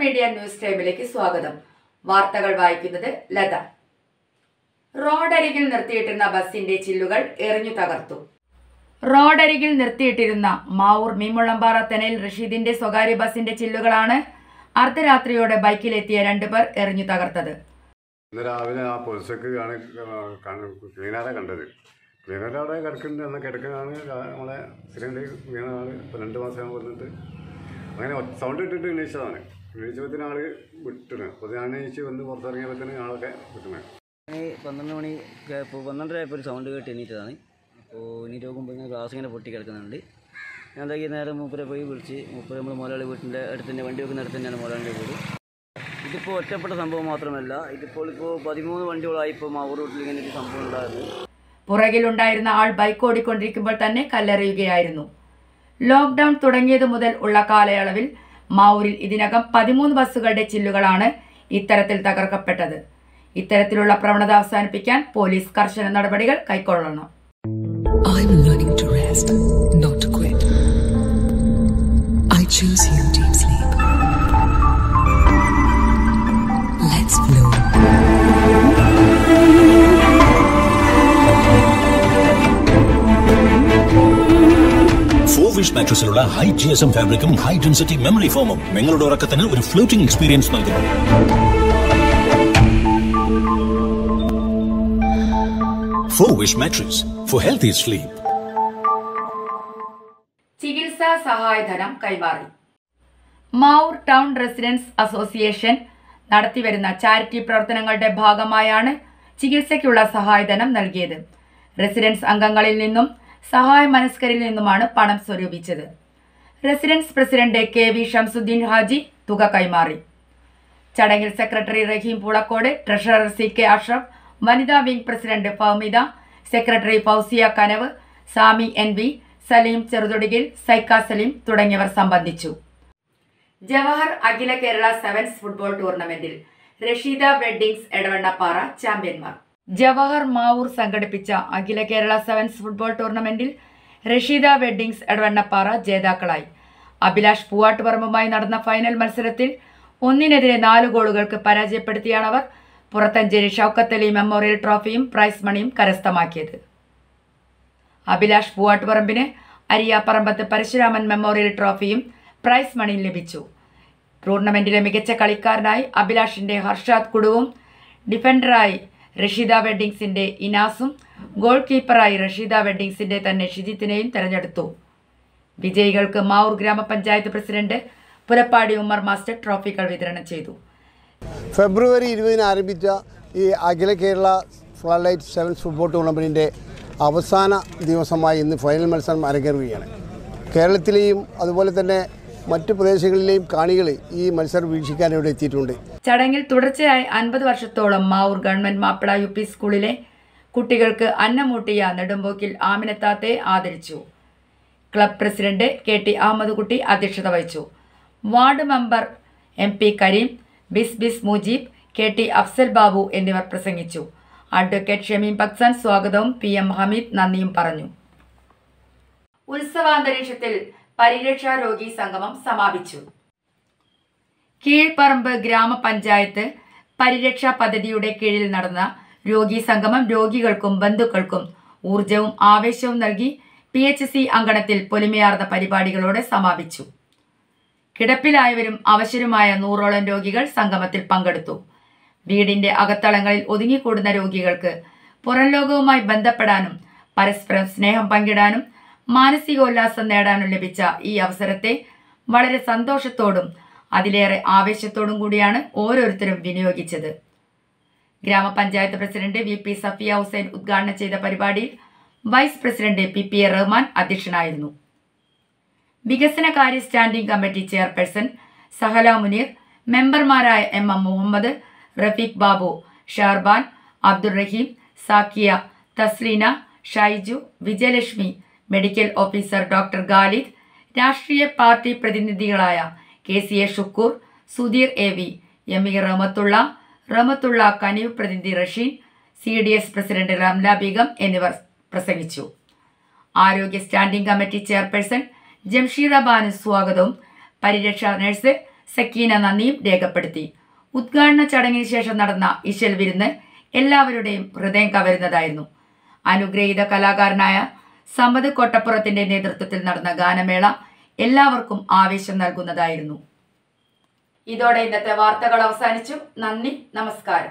Media news ടൈമിലേക്ക് സ്വാഗതം വാർത്തകൾ വായിക്കുന്നത് ലത റോഡരികിൽ നിർത്തിയിട്ടിരുന്ന ബസിന്റെ ചില്ലുകൾ എറിഞ്ഞു തകർത്തു റോഡരികിൽ നിർത്തിയിട്ടിരുന്ന മാവൂർ മീമുള്ളമ്പാറ തെനയിൽ റഷീദിന്റെ സ്വകാര്യ ബസിന്റെ ചില്ലുകളാണ് അർദ്ധരാത്രിയോടെ ബൈക്കിലെത്തിയ രണ്ടുപേർ എറിഞ്ഞു തകർത്തത് ഇന്ന് രാവിലെ ആ പൊലിസക്ക് ആണ് ക്ലീനറെ കണ്ടത് ക്ലീനർ അവിടെ കിടക്കുന്നുണ്ട് അന്ന് കിടക്കുന്നതാണ് നമ്മളെ സിലിണ്ടർ ക്ലീനറാണ് ഇപ്പോൾ രണ്ട് മാസം വന്നിട്ട് അങ്ങനെ സൗണ്ട് ഇട്ടിട്ട് എണീച്ചതാണ് എണീച്ചപ്പോഴത്തേന് ആള് വിട്ടിണ് അപ്പോൾ ഞാൻ എണീച്ച് വന്ന് പുറത്തിറങ്ങിയപ്പോഴത്തേന് ആളൊക്കെ വിട്ടണേ ഈ പന്ത്രണ്ട് മണി ഇപ്പോൾ പന്ത്രണ്ടര ആയപ്പോൾ ഒരു സൗണ്ട് കേട്ട് എണീറ്റതാണ് അപ്പോൾ എണീറ്റ് നോക്കുമ്പോൾ ഇങ്ങനെ ഗ്ലാസ് ഇങ്ങനെ പൊട്ടി കിടക്കുന്നുണ്ട് ഞാൻ എന്താക്കി നേരെ മൂപ്പരെ പോയി വിളിച്ച് മൂപ്പര് നമ്മൾ മുതലാളി വീട്ടിൻ്റെ അടുത്ത് തന്നെ വണ്ടി വെക്കുന്ന അടുത്ത് തന്നെയാണ് മുതലാളിൻ്റെ വീട് ഇതിപ്പോൾ ഒറ്റപ്പെട്ട സംഭവം മാത്രമല്ല ഇതിപ്പോൾ ഇപ്പോൾ പതിമൂന്ന് വണ്ടികളായി ഇപ്പോൾ മാവൂർ റൂട്ടിൽ ഇങ്ങനെ ഒരു സംഭവം ഉണ്ടായിരുന്നു പുറകിലുണ്ടായിരുന്ന ആൾ ബൈക്ക് ഓടിക്കൊണ്ടിരിക്കുമ്പോൾ തന്നെ കല്ലെറിയുകയായിരുന്നു ലോക്ക്ഡൌൺ തുടങ്ങിയതു മുതൽ ഉള്ള കാലയളവിൽ മാവൂരിൽ ഇതിനകം പതിമൂന്ന് ബസ്സുകളുടെ ചില്ലുകളാണ് ഇത്തരത്തിൽ തകർക്കപ്പെട്ടത് ഇത്തരത്തിലുള്ള പ്രവണത അവസാനിപ്പിക്കാൻ പോലീസ് കർശന നടപടികൾ കൈക്കൊള്ളണം I'm learning to rest, not to quit. I choose you, deep sleep. Let's flow. For wish മാട്രസിലുള്ള ഹൈ ജി എസ് എം ഫാബ്രിക്കും ഹൈ ഡെൻസിറ്റി മെമ്മറി ഫോമും നിങ്ങളുടെ ഉറക്കത്തിന് ഒരു ഫ്ലോട്ടിംഗ് എക്സ്പീരിയൻസ് നൽകുന്നു for wish mattress for healthy sleep ചികിത്സാ സഹായധനം കൈമാറി മാവൂർ ടൗൺ റെസിഡൻസ് അസോസിയേഷൻ നടത്തിവരുന്ന ചാരിറ്റി പ്രവർത്തനങ്ങളുടെ ഭാഗമായാണ് ചികിത്സയ്ക്കുള്ള സഹായധനം നൽകിയത് റെസിഡൻസ് അംഗങ്ങളിൽ നിന്നും സഹായ മനസ്കരിൽ നിന്നുമാണ് പണം സ്വരൂപിച്ചത് residence president K V Shamsuddin Haji തുക കൈമാറി ചടങ്ങിൽ secretary Raheem Poolakkode treasurer C K Ashraf വനിതാ wing president Faumitha secretary Fousiya Kanav Sami N V Saleem Cheruthodikil Saika Saleem തുടങ്ങിയവർ സംബന്ധിച്ചു ജവഹർ അഖില കേരള സെവൻസ് ഫുട്ബോൾ ടൂർണമെന്റിൽ റഷീദ വെഡ്ഡിങ്സ് എടവണ്ണപ്പാറ ചാമ്പ്യന്മാർ ജവഹർ മാവൂർ സംഘടിപ്പിച്ച അഖില കേരള സെവൻസ് ഫുട്ബോൾ ടൂർണമെന്റിൽ റഷീദ വെഡ്ഡിങ്സ് എടവണ്ണപ്പാറ ജേതാക്കളായി അഭിലാഷ് പൂവാട്ടുപറമ്പുമായി നടന്ന ഫൈനൽ മത്സരത്തിൽ ഒന്നിനെതിരെ നാല് ഗോളുകൾക്ക് പരാജയപ്പെടുത്തിയാണ് അവർ പുറത്തഞ്ചേരി ഷൗക്കത്ത് അലി മെമ്മോറിയൽ ട്രോഫിയും പ്രൈസ് മണിയും കരസ്ഥമാക്കിയത് അഭിലാഷ് പൂവാട്ടുപറമ്പിന് അരിയാപ്പറമ്പത്ത് പരശുരാമൻ മെമ്മോറിയൽ ട്രോഫിയും പ്രൈസ് മണിയും ലഭിച്ചു ടൂർണമെന്റിലെ മികച്ച കളിക്കാരനായി അഭിലാഷിന്റെ ഹർഷാദ് കുടുവും ഡിഫൻഡറായി റഷീദ വെഡ്ഡിങ്സിന്റെ ഇനാസും ഗോൾ കീപ്പറായി റഷീദ വെഡ്ഡിങ്സിന്റെ തന്നെ ഷിജിത്തിനെയും തെരഞ്ഞെടുത്തു വിജയികൾക്ക് മാവൂർ ഗ്രാമപഞ്ചായത്ത് പ്രസിഡന്റ് പുലപ്പാടി ഉമ്മർ മാസ്റ്റർ ട്രോഫികൾ വിതരണം ചെയ്തു ഫെബ്രുവരി ഇരുപതിന് ആരംഭിച്ച ഈ അഖില Kerala flood light sevens football ടൂർണമെൻറ്റിൻ്റെ അവസാന ദിവസമായി ഇന്ന് ഫൈനൽ മത്സരം അരങ്ങേറുകയാണ് കേരളത്തിലെയും അതുപോലെ തന്നെ മറ്റു പ്രദേശങ്ങളിലെയും കാണികൾ ഈ മത്സരം വീക്ഷിക്കാൻ ഇവിടെ എത്തിയിട്ടുണ്ട് ചടങ്ങിൽ തുടർച്ചയായി അൻപത് വർഷത്തോളം Mavoor government Mappila U P സ്കൂളിലെ കുട്ടികൾക്ക് അന്നമൂട്ടിയ നെടുമ്പോക്കിൽ ആമിനത്താത്തെ ആദരിച്ചു club president K T Ahammed Kutty അധ്യക്ഷത വഹിച്ചു ward member M P Kareem ബിസ് ബിസ് മുജീബ് കെ ടി അഫ്സൽ ബാബു എന്നിവർ പ്രസംഗിച്ചു അഡ്വക്കേറ്റ് ഷമീം ബക്സൻ സ്വാഗതവും പി എം ഹമീദ് നന്ദിയും പറഞ്ഞു ഉത്സവാന്തരീക്ഷത്തിൽ പരിരക്ഷാ രോഗി സംഗമം സമാപിച്ചു കീഴ്പറമ്പ് ഗ്രാമപഞ്ചായത്ത് പരിരക്ഷാ പദ്ധതിയുടെ കീഴിൽ നടന്ന രോഗി സംഗമം രോഗികൾക്കും ബന്ധുക്കൾക്കും ഊർജവും ആവേശവും നൽകി പി എച്ച് സി അങ്കണത്തിൽ പൊലിമയാർന്ന പരിപാടികളോടെ സമാപിച്ചു കിടപ്പിലായവരും അവശരുമായ നൂറോളം രോഗികൾ സംഗമത്തിൽ പങ്കെടുത്തു വീടിന്റെ അകത്തളങ്ങളിൽ ഒതുങ്ങിക്കൂടുന്ന രോഗികൾക്ക് പുറം ലോകവുമായി ബന്ധപ്പെടാനും പരസ്പരം സ്നേഹം പങ്കിടാനും മാനസികോല്ലാസം നേടാനും ലഭിച്ച ഈ അവസരത്തെ വളരെ സന്തോഷത്തോടും അതിലേറെ ആവേശത്തോടും കൂടിയാണ് ഓരോരുത്തരും വിനിയോഗിച്ചത് ഗ്രാമപഞ്ചായത്ത് president V P Safiya Hussain ഉദ്ഘാടനം ചെയ്ത പരിപാടിയിൽ vice president P P A Rahman അധ്യക്ഷനായിരുന്നു വികസനകാര്യ standing committee chairperson Sahala Muneer മെമ്പർമാരായ M M Muhammed Rafeeq Babu Sharban Abdul Raheem Sakkiya Thasleena Shaiju Vijayalakshmi medical officer doctor Khalid രാഷ്ട്രീയ പാർട്ടി പ്രതിനിധികളായ K C A Shukkoor Sudheer A V M E Rahmathulla Rahmathulla Kaneev പ്രതിനിധി Rasheen C D S president Ramla Beegum എന്നിവർ പ്രസംഗിച്ചു ആരോഗ്യ standing committee chairperson Jamsheera Banu സ്വാഗതവും പരിരക്ഷാ നഴ്സ് സക്കീന നന്ദിയും രേഖപ്പെടുത്തി ഉദ്ഘാടന ചടങ്ങിന് ശേഷം നടന്ന ഇശൽ വിരുന്ന് എല്ലാവരുടെയും ഹൃദയം കവരുന്നതായിരുന്നു അനുഗ്രഹീത കലാകാരനായ സമ്മത് കൊട്ടപ്പുറത്തിന്റെ നേതൃത്വത്തിൽ നടന്ന ഗാനമേള എല്ലാവർക്കും ആവേശം നൽകുന്നതായിരുന്നു ഇതോടെ ഇന്നത്തെ വാർത്തകൾ അവസാനിച്ചു നന്ദി നമസ്കാരം